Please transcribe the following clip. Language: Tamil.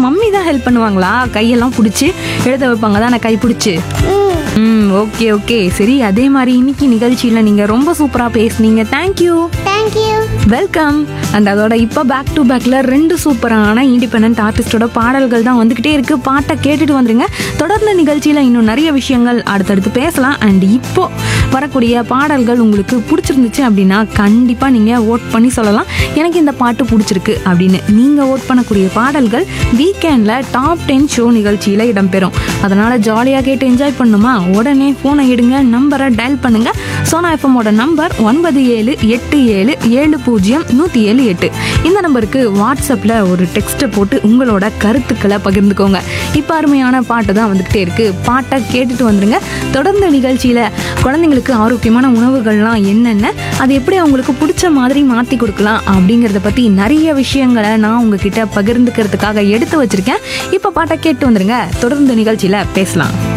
மம்மி தான் ஹெல்ப் பண்ணுவாங்களா கையெல்லாம் பிடிச்சி எழுத வைப்பாங்க தானே கை பிடிச்சி ம் ஓகே ஓகே சரி அதே மாதிரி இன்னைக்கு நிகழ்ச்சியில் நீங்கள் ரொம்ப சூப்பராக பேசுனீங்க தேங்க்யூ தேங்க்யூ வெல்கம் அண்ட் அதோட இப்போ பேக் டு பேக்கில் ரெண்டு சூப்பரான இண்டிபெண்ட் ஆர்டிஸ்டோட பாடல்கள் தான் வந்துக்கிட்டே இருக்கு பாட்டை கேட்டுட்டு வந்துருங்க தொடர்ந்து நிகழ்ச்சியில் இன்னும் நிறைய விஷயங்கள் அடுத்தடுத்து பேசலாம் அண்ட் இப்போ வரக்கூடிய பாடல்கள் உங்களுக்கு பிடிச்சிருந்துச்சு அப்படின்னா கண்டிப்பாக நீங்கள் ஓட் பண்ணி சொல்லலாம் எனக்கு இந்த பாட்டு பிடிச்சிருக்கு அப்படின்னு நீங்கள் ஓட் பண்ணக்கூடிய பாடல்கள் வீக்கெண்டில் டாப் டென் ஷோ நிகழ்ச்சியில் இடம்பெறும் அதனால் ஜாலியாக கேட்டு என்ஜாய் பண்ணுமா உடனே ஃபோனை எடுங்க நம்பரை டயல் பண்ணுங்க சோனா எஃப்எம்மோட நம்பர் ஒன்பது ஏழு எட்டு ஏழு ஏழு பூஜ்ஜியம் நூற்றி ஏழு எட்டு இந்த நம்பருக்கு வாட்ஸ்அப்பில் ஒரு டெக்ஸ்ட்டை போட்டு உங்களோட கருத்துக்களை பகிர்ந்துக்கோங்க இப்போ அருமையான பாட்டு தான் வந்துக்கிட்டே இருக்கு பாட்டை கேட்டுட்டு வந்துருங்க தொடர்ந்து நிகழ்ச்சியில் குழந்தைங்களுக்கு ஆரோக்கியமான உணவுகள்லாம் என்னென்ன அது எப்படி அவங்களுக்கு பிடிச்ச மாதிரி மாற்றி கொடுக்கலாம் அப்படிங்கிறத பற்றி நிறைய விஷயங்களை நான் உங்ககிட்ட பகிர்ந்துக்கிறதுக்காக எடுத்து வச்சிருக்கேன் இப்போ பாட்டை கேட்டு வந்துருங்க தொடர்ந்து நிகழ்ச்சியில் பேசலாம்